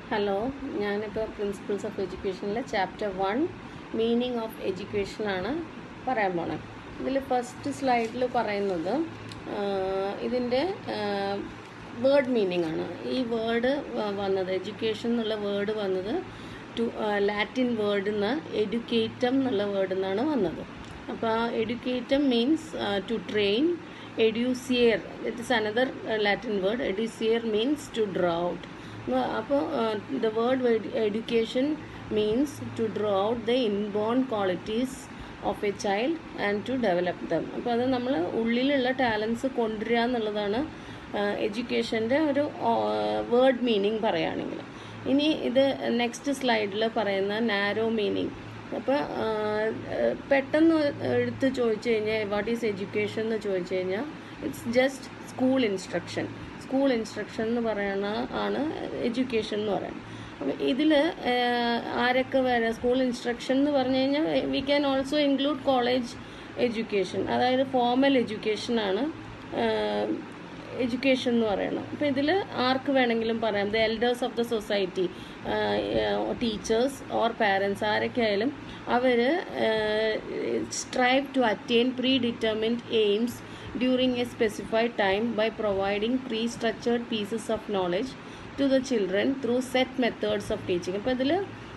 Hello ഞാനിപ്പോൾ principles of എഡ്യൂക്കേഷനിലെ chapter one meaning of എഡ്യൂക്കേഷനാണ് പറയാൻ പോണത് ഇതിൽ ഫസ്റ്റ് സ്ലൈഡിൽ പറയുന്നത് ഇതിൻ്റെ വേർഡ് മീനിങ് ആണ് ഈ വേർഡ് വന്നത് എഡ്യൂക്കേഷൻ എന്നുള്ള വേർഡ് വന്നത് ടു ലാറ്റിൻ വേർഡിൽ നിന്ന് എഡ്യൂക്കേറ്റം എന്നുള്ള വേർഡിൽ നിന്നാണ് വന്നത് അപ്പോൾ educatum means to train educere it is another Latin word educere means to draw out അപ്പോൾ the word education means to draw out the inborn qualities of a child and to develop them അപ്പോൾ അത് നമ്മൾ ഉള്ളിലുള്ള talents കൊണ്ടുവരിക എന്നുള്ളതാണ് എഡ്യൂക്കേഷൻ്റെ ഒരു word meaning പറയുകയാണെങ്കിൽ ഇനി ഇത് നെക്സ്റ്റ് സ്ലൈഡിൽ പറയുന്ന നാരോ മീനിങ് അപ്പോൾ പെട്ടെന്ന് എടുത്ത് ചോദിച്ചു കഴിഞ്ഞാൽ വാട്ട് ഈസ് എഡ്യൂക്കേഷൻ എന്ന് ചോദിച്ചു കഴിഞ്ഞാൽ it's just school instruction school instruction എന്ന് പറയുന്ന ആണ് എഡ്യൂക്കേഷൻ എന്ന് പറയുന്നത് അപ്പോൾ ഇതിൽ ആരൊക്കെ വരാം സ്കൂൾ ഇൻസ്ട്രക്ഷൻ എന്ന് പറഞ്ഞു കഴിഞ്ഞാൽ we can also include college education അതായത് ഫോമൽ എഡ്യൂക്കേഷനാണ് എഡ്യൂക്കേഷൻ എന്ന് പറയുന്നത് അപ്പോൾ ഇതിൽ ആർക്ക് വേണമെങ്കിലും പറയാം the elders of the society teachers or parents ആരൊക്കെ ആയാലും അവർ strive to attain predetermined aims during a specified time by providing pre-structured pieces of knowledge to the children through set methods of teaching അപ്പോൾ ഇതിൽ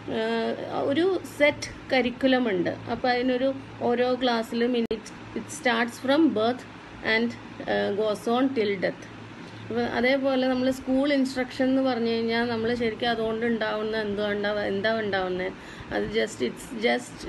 ഒരു set curriculum ഉണ്ട് അപ്പോൾ അതിനൊരു ഓരോ ക്ലാസ്സിലും it it starts from birth and goes on till death അപ്പോൾ അതേപോലെ നമ്മൾ സ്കൂൾ ഇൻസ്ട്രക്ഷൻ എന്ന് പറഞ്ഞു കഴിഞ്ഞാൽ നമ്മൾ ശരിക്കും അതുകൊണ്ട് ഉണ്ടാവുന്ന എന്തോ ഉണ്ടാവുക എന്താ ഉണ്ടാവുന്നത് അത് just it's just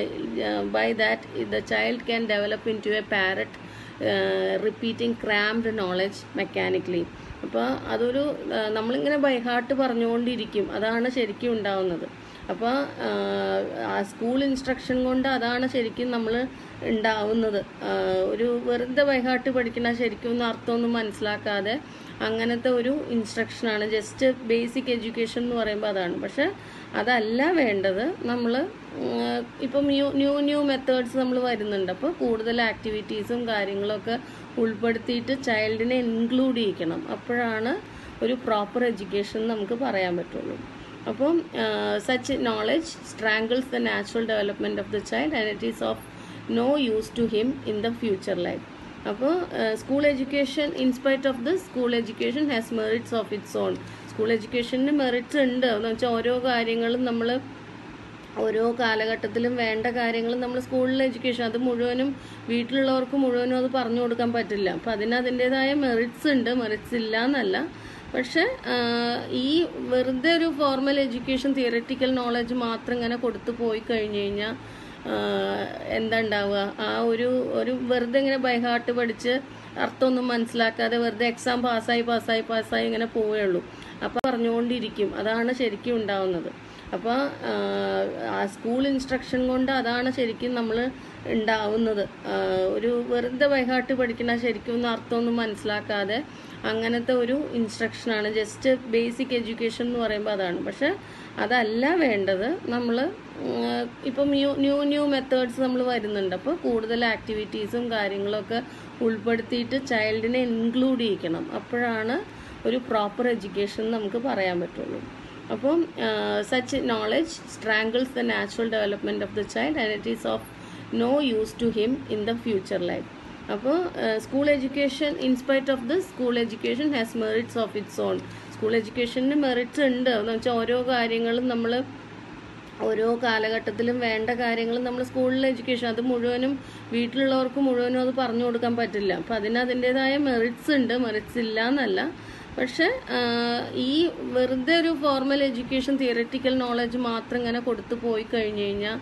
by that the child can develop into a parrot repeating crammed knowledge mechanically അപ്പോൾ അതൊരു നമ്മളിങ്ങനെ ബൈഹാർട്ട് പറഞ്ഞുകൊണ്ടിരിക്കും അതാണ് ശരിക്കും ഉണ്ടാവുന്നത് അപ്പോൾ ആ സ്കൂൾ ഇൻസ്ട്രക്ഷൻ കൊണ്ട് അതാണ് ശരിക്കും നമ്മൾ ഉണ്ടാവുന്നത് ഒരു വെറുതെ ബൈഹാർട്ട് പഠിക്കണ ശരിക്കും ഒന്നും അർത്ഥമൊന്നും മനസ്സിലാക്കാതെ അങ്ങനത്തെ ഒരു ഇൻസ്ട്രക്ഷനാണ് ജസ്റ്റ് ബേസിക് എഡ്യൂക്കേഷൻ എന്ന് പറയുമ്പോൾ അതാണ് പക്ഷെ അതല്ല വേണ്ടത് നമ്മൾ ഇപ്പം ന്യൂ ന്യൂ ന്യൂ മെത്തേഡ്സ് നമ്മൾ വരുന്നുണ്ട് അപ്പോൾ കൂടുതൽ ആക്ടിവിറ്റീസും കാര്യങ്ങളൊക്കെ ഉൾപ്പെടുത്തിയിട്ട് ചൈൽഡിനെ ഇൻക്ലൂഡ് ചെയ്യിക്കണം അപ്പോഴാണ് ഒരു പ്രോപ്പർ എഡ്യൂക്കേഷൻ നമുക്ക് പറയാൻ പറ്റുള്ളൂ അപ്പം such knowledge strangles the natural development of the child and it is of no use to him in the future life അപ്പോൾ school education in spite of the school education has merits of its own school എഡ്യൂക്കേഷന് merits ഉണ്ട് എന്ന് വെച്ചാൽ ഓരോ കാര്യങ്ങളും നമ്മൾ ഓരോ കാലഘട്ടത്തിലും വേണ്ട കാര്യങ്ങൾ നമ്മൾ സ്കൂളിൽ എഡ്യൂക്കേഷൻ അത് മുഴുവനും വീട്ടിലുള്ളവർക്ക് മുഴുവനും അത് പറഞ്ഞു കൊടുക്കാൻ പറ്റില്ല അപ്പം അതിന് അതിൻ്റെതായ മെറിറ്റ്സ് ഉണ്ട് മെറിറ്റ്സ് ഇല്ല എന്നല്ല പക്ഷെ ഈ വെറുതെ ഒരു ഫോർമൽ എഡ്യൂക്കേഷൻ തിയററ്റിക്കൽ നോളജ് മാത്രം ഇങ്ങനെ കൊടുത്തു പോയി കഴിഞ്ഞു കഴിഞ്ഞാൽ എന്താ ഉണ്ടാവുക ആ ഒരു ഒരു വെറുതെ ഇങ്ങനെ ബൈഹാർട്ട് പഠിച്ച് അർത്ഥമൊന്നും മനസ്സിലാക്കാതെ വെറുതെ എക്സാം പാസ്സായി പാസ്സായി പാസ്സായി ഇങ്ങനെ പോവുകയുള്ളൂ അപ്പോൾ പറഞ്ഞുകൊണ്ടിരിക്കും അതാണ് ശരിക്കും ഉണ്ടാവുന്നത് അപ്പോൾ ആ സ്കൂൾ ഇൻസ്ട്രക്ഷൻ കൊണ്ട് അതാണ് ശരിക്കും നമ്മൾ ഉണ്ടാവുന്നത് ഒരു വെറുതെ ബൈഹാർട്ട് പഠിക്കണ ശരിക്കും ഒന്നും അർത്ഥമൊന്നും മനസ്സിലാക്കാതെ അങ്ങനത്തെ ഒരു ഇൻസ്ട്രക്ഷനാണ് ജസ്റ്റ് ബേസിക് എഡ്യൂക്കേഷൻ എന്ന് പറയുമ്പോൾ അതാണ് പക്ഷെ അതല്ല വേണ്ടത് നമ്മൾ ഇപ്പം ന്യൂ ന്യൂ ന്യൂ മെത്തേഡ്സ് നമ്മൾ വരുന്നുണ്ട് അപ്പോൾ കൂടുതൽ ആക്ടിവിറ്റീസും കാര്യങ്ങളൊക്കെ ഉൾപ്പെടുത്തിയിട്ട് ചൈൽഡിനെ ഇൻക്ലൂഡ് ചെയ്യിക്കണം അപ്പോഴാണ് ഒരു പ്രോപ്പർ എഡ്യൂക്കേഷൻ നമുക്ക് പറയാൻ പറ്റുള്ളൂ അപ്പം such knowledge strangles the natural development of the child and it is of no use to him in the future life അപ്പോൾ school education in spite of the school education has merits of its own school എഡ്യൂക്കേഷന് merits ഉണ്ട് എന്ന് വെച്ചാൽ ഓരോ കാര്യങ്ങളും നമ്മൾ ഓരോ കാലഘട്ടത്തിലും വേണ്ട കാര്യങ്ങൾ നമ്മൾ സ്കൂളിൽ എഡ്യൂക്കേഷൻ അത് മുഴുവനും വീട്ടിലുള്ളവർക്ക് മുഴുവനും അത് പറഞ്ഞു കൊടുക്കാൻ പറ്റില്ല അപ്പം അതിന് അതിൻ്റെതായ മെറിറ്റ്സ് ഉണ്ട് മെറിറ്റ്സ് ഇല്ല എന്നല്ല പക്ഷെ ഈ വെറുതെ ഒരു ഫോർമൽ എഡ്യൂക്കേഷൻ തിയററ്റിക്കൽ നോളജ് മാത്രം ഇങ്ങനെ കൊടുത്തു പോയി കഴിഞ്ഞു കഴിഞ്ഞാൽ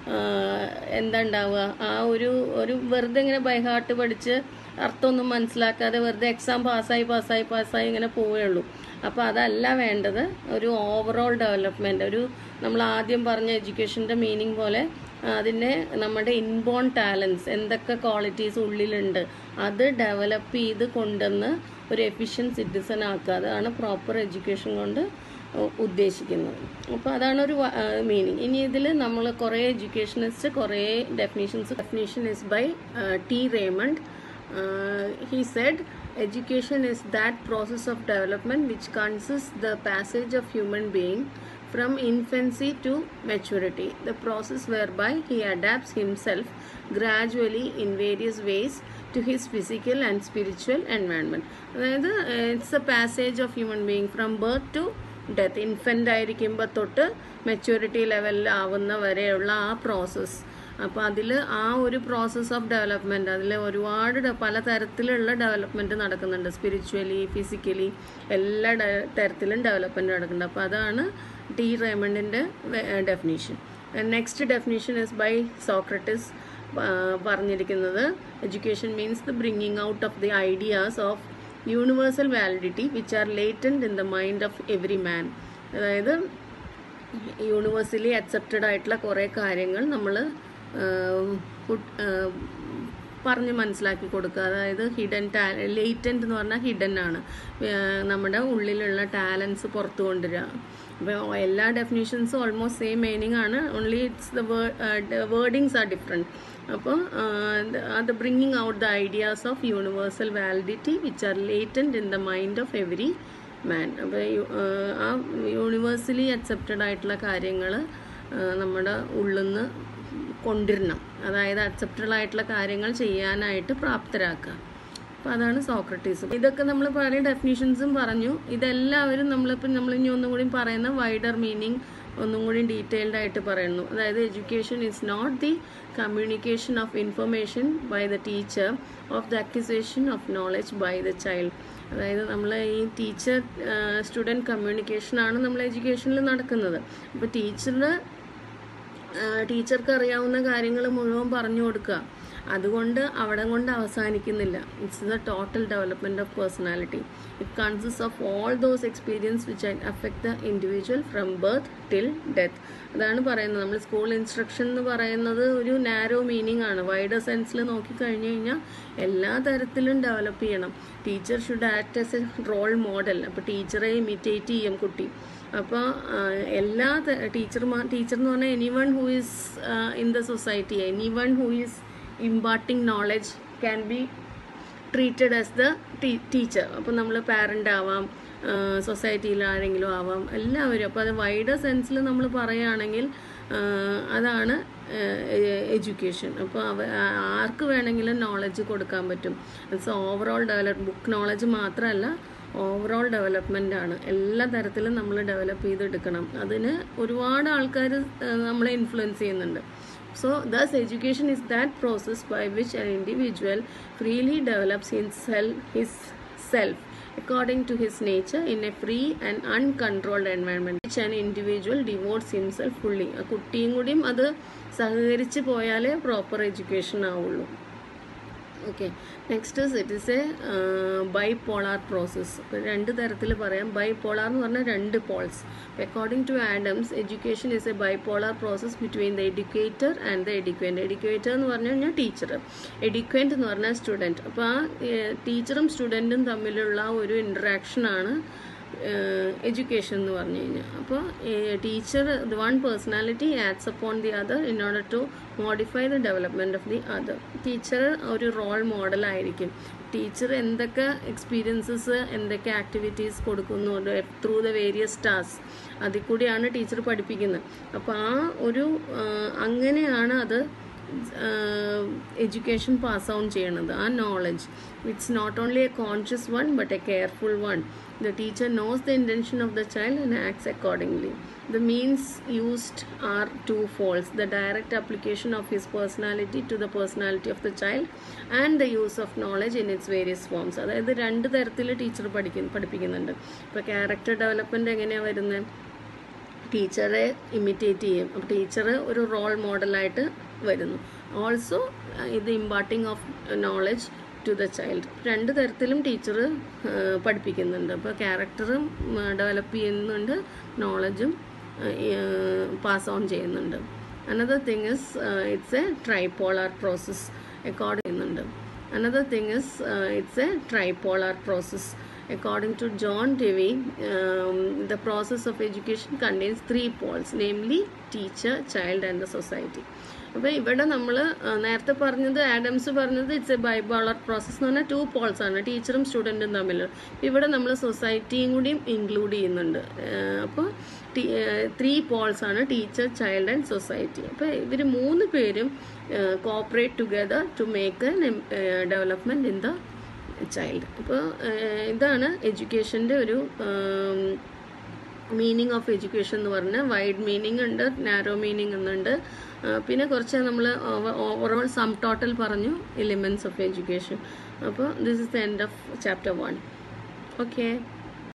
എന്താ ഉണ്ടാവുക ആ ഒരു ഒരു വെറുതെ ഇങ്ങനെ ബൈഹാർട്ട് പഠിച്ച് അർത്ഥമൊന്നും മനസ്സിലാക്കാതെ വെറുതെ എക്സാം പാസ്സായി പാസ്സായി പാസ്സായി ഇങ്ങനെ പോവുകയുള്ളൂ അപ്പോൾ അതല്ല വേണ്ടത് ഒരു ഓവറോൾ ഡെവലപ്മെൻറ്റ് ഒരു നമ്മൾ ആദ്യം പറഞ്ഞ എഡ്യൂക്കേഷൻ്റെ മീനിങ് പോലെ അതിൻ്റെ നമ്മുടെ ഇൻബോൺ ടാലൻസ് എന്തൊക്കെ ക്വാളിറ്റീസ് ഉള്ളിലുണ്ട് അത് ഡെവലപ്പ് ചെയ്ത് കൊണ്ടുവന്ന് ഒരു എഫിഷ്യൻ സിറ്റിസൺ ആക്കുക അതാണ് പ്രോപ്പർ എഡ്യൂക്കേഷൻ കൊണ്ട് ഉദ്ദേശിക്കുന്നത് അപ്പോൾ അതാണ് ഒരു മീനിങ് ഇനി ഇതിൽ നമ്മൾ കുറേ എഡ്യൂക്കേഷനിസ്റ്റ് കുറേ definitions definition is by T Raymond he said education is that process of development which consists the passage of human being from infancy to maturity the process whereby he adapts himself gradually in various ways to his physical and spiritual environment അതായത് it's a passage of human being from birth to death infant ആയിരിക്കുമ്പോൾ തൊട്ട് maturity ലെവലിൽ ആവുന്ന വരെയുള്ള ആ process അപ്പോൾ അതിൽ ആ ഒരു പ്രോസസ്സ് ഓഫ് ഡെവലപ്മെൻറ്റ് അതിൽ ഒരുപാട് ഡെ- പല തരത്തിലുള്ള ഡെവലപ്മെൻറ്റ് നടക്കുന്നുണ്ട് സ്പിരിച്വലി ഫിസിക്കലി എല്ലാ ഡെ- തരത്തിലും ഡെവലപ്മെൻറ്റ് നടക്കുന്നുണ്ട് അപ്പോൾ അതാണ് ടി റേമണ്ടിൻ്റെ definition next definition is by Socrates പറഞ്ഞിരിക്കുന്നത് education means the bringing out of the ideas of universal validity which are latent in the mind of every man അതായത് universally accepted ആയിട്ടുള്ള കുറേ കാര്യങ്ങൾ നമ്മൾ പറഞ്ഞ് മനസ്സിലാക്കി കൊടുക്കുക അതായത് ഹിഡൻ ടാ ലേറ്റൻ്റ് എന്ന് പറഞ്ഞാൽ ഹിഡൻ ആണ് ഏഹ് നമ്മുടെ ഉള്ളിലുള്ള ടാലൻസ് പുറത്തു കൊണ്ടുവരിക അപ്പോൾ എല്ലാ ഡെഫിനേഷൻസും ഓൾമോസ്റ്റ് സെയിം മീനിങ് ആണ് only it's the wordings are different അപ്പോൾ അത് bringing out the ideas of universal validity which are latent in the mind of every man അപ്പോൾ ആ യൂണിവേഴ്സലി അക്സെപ്റ്റഡ് ആയിട്ടുള്ള കാര്യങ്ങൾ നമ്മുടെ ഉള്ളിൽ നിന്ന് കൊണ്ടുവരണം അതായത് അക്സെപ്റ്റഡ് ആയിട്ടുള്ള കാര്യങ്ങൾ ചെയ്യാനായിട്ട് പ്രാപ്തരാക്കുക അപ്പോൾ അതാണ് സോക്രട്ടീസ് ഇതൊക്കെ നമ്മൾ പല ഡെഫിനേഷൻസും പറഞ്ഞു ഇതെല്ലാവരും നമ്മളിപ്പോൾ നമ്മൾ ഇനി ഒന്നും കൂടി പറയുന്ന വൈഡർ മീനിങ് ഒന്നും കൂടി ഡീറ്റെയിൽഡ് ആയിട്ട് പറയുന്നു അതായത് education is not the communication of information by the teacher of the acquisition of knowledge by the child അതായത് നമ്മൾ ഈ ടീച്ചർ സ്റ്റുഡൻറ്റ് കമ്മ്യൂണിക്കേഷനാണ് നമ്മൾ എഡ്യൂക്കേഷനിൽ നടക്കുന്നത് അപ്പോൾ ടീച്ചറിന് ടീച്ചർക്ക് അറിയാവുന്ന കാര്യങ്ങൾ മുഴുവൻ പറഞ്ഞു കൊടുക്കുക അതുകൊണ്ട് അവിടെ കൊണ്ട് അവസാനിക്കുന്നില്ല it's the total development of personality it consist of all those experience which affect the individual from birth till death അതാണ് പറയുന്നത് നമ്മൾ സ്കൂൾ ഇൻസ്ട്രക്ഷൻ എന്ന് പറയുന്നത് ഒരു നാരോ മീനിങ് ആണ് വൈഡർ സെൻസിൽ നോക്കിക്കഴിഞ്ഞ് കഴിഞ്ഞാൽ എല്ലാ തരത്തിലും ഡെവലപ്പ് ചെയ്യണം teacher should act as a role model അപ്പോൾ ടീച്ചറെ ഇമിറ്റേറ്റ് ചെയ്യും കുട്ടി അപ്പോൾ എല്ലാ ടീച്ചർമാർ ടീച്ചർ എന്ന് പറഞ്ഞാൽ anyone who is in the society anyone who is imparting knowledge can be treated as the teacher അപ്പോൾ നമ്മൾ പാരൻ്റ് ആവാം സൊസൈറ്റിയിൽ ആരെങ്കിലും ആവാം എല്ലാവരും അപ്പോൾ അത് വൈഡർ സെൻസിൽ നമ്മൾ പറയുകയാണെങ്കിൽ അതാണ് എഡ്യൂക്കേഷൻ അപ്പോൾ അവ ആർക്ക് വേണമെങ്കിലും നോളജ് കൊടുക്കാൻ പറ്റും it's overall develop book knowledge മാത്രമല്ല ഓവറോൾ ഡെവലപ്മെൻ്റ് ആണ് എല്ലാ തരത്തിലും നമ്മൾ ഡെവലപ്പ് ചെയ്തെടുക്കണം അതിന് ഒരുപാട് ആൾക്കാർ നമ്മളെ ഇൻഫ്ലുവൻസ് ചെയ്യുന്നുണ്ട് so thus education is that process by which an individual freely develops himself, his self according to his nature in a free and uncontrolled environment which an individual devotes himself fully ആ കുട്ടിയും കൂടിയും അത് സഹകരിച്ച് പോയാലേ proper education ആവുള്ളൂ okay next it is a bipolar process ഇപ്പോൾ രണ്ട് തരത്തിൽ പറയാം ബൈപോളാർ എന്ന് പറഞ്ഞാൽ രണ്ട് poles according to Adams education is a bipolar process between the educator and the educand educator എന്ന് പറഞ്ഞു കഴിഞ്ഞാൽ ടീച്ചർ എഡ്യൂക്വൻ്റ് എന്ന് പറഞ്ഞാൽ സ്റ്റുഡൻറ്റ് അപ്പോൾ ആ ടീച്ചറും സ്റ്റുഡൻറ്റും തമ്മിലുള്ള ഒരു ഇൻട്രാക്ഷനാണ് എഡ്യൂക്കേഷൻ എന്ന് പറഞ്ഞു കഴിഞ്ഞാൽ അപ്പോൾ teacher the one personality acts upon the other in order to modify the development of the other teacher ഒരു റോൾ മോഡലായിരിക്കും ടീച്ചർ എന്തൊക്കെ എക്സ്പീരിയൻസസ് എന്തൊക്കെ ആക്ടിവിറ്റീസ് കൊടുക്കുന്നു ത്രൂ ദ വേരിയസ് ടാസ്ക് അതിൽ കൂടിയാണ് ടീച്ചർ പഠിപ്പിക്കുന്നത് അപ്പോൾ ആ ഒരു അങ്ങനെയാണ് അത് എഡ്യൂക്കേഷൻ പാസ് ഓൺ ചെയ്യണത് ആ knowledge it's not only a conscious one but a careful one the teacher knows the intention of the child and acts accordingly the means used are twofold the direct application of his personality to the personality of the child and the use of knowledge in its various forms അതായത് രണ്ട് തരത്തിൽ teacher പഠിക്കുന്നു പഠിപ്പിക്കുന്നുണ്ട് ഇപ്പോൾ character development എങ്ങനെയാണ് വരുന്നത് ടീച്ചറെ imitate ചെയ്യും അപ്പോൾ ടീച്ചർ ഒരു റോൾ മോഡലായിട്ട് വരുന്നു ഓൾസോ ഇത് imparting of knowledge to the child രണ്ട് തരത്തിലും ടീച്ചർ പഠിപ്പിക്കുന്നുണ്ട് അപ്പോൾ ക്യാരക്ടറും ഡെവലപ്പ് ചെയ്യുന്നുണ്ട് നോളജും പാസ് ഓൺ ചെയ്യുന്നുണ്ട് another thing is it's a tripolar process accord ചെയ്യുന്നുണ്ട് another thing is it's a tripolar process according to John Dewey, um, the process of education contains three poles, namely teacher, child, and the society. അപ്പോൾ ഇവിടെ നമ്മൾ നേരത്തെ പറഞ്ഞത് Adams പറഞ്ഞത് it's A ബൈബോളർ process എന്ന് പറഞ്ഞാൽ to Paul's ആണ് ടീച്ചറും സ്റ്റുഡൻറ്റും തമ്മിൽ ഇവിടെ നമ്മൾ സൊസൈറ്റിയും കൂടിയും ഇൻക്ലൂഡ് ചെയ്യുന്നുണ്ട് അപ്പോൾ ത്രീ പോൾസ് ആണ് ടീച്ചർ ചൈൽഡ് ആൻഡ് സൊസൈറ്റി അപ്പോൾ ഇവർ മൂന്ന് പേരും cooperate together to make a development in the child അപ്പോൾ ഇതാണ് എഡ്യൂക്കേഷൻ്റെ ഒരു മീനിങ് ഓഫ് എഡ്യൂക്കേഷൻ എന്ന് പറഞ്ഞാൽ വൈഡ് മീനിങ് ഉണ്ട് നാരോ മീനിങ് എന്നുണ്ട് പിന്നെ കുറച്ച് നമ്മൾ ഓവറോൾ സം ടോട്ടൽ പറഞ്ഞു എലിമെൻറ്റ്സ് ഓഫ് എഡ്യൂക്കേഷൻ അപ്പോൾ this is the end of chapter one okay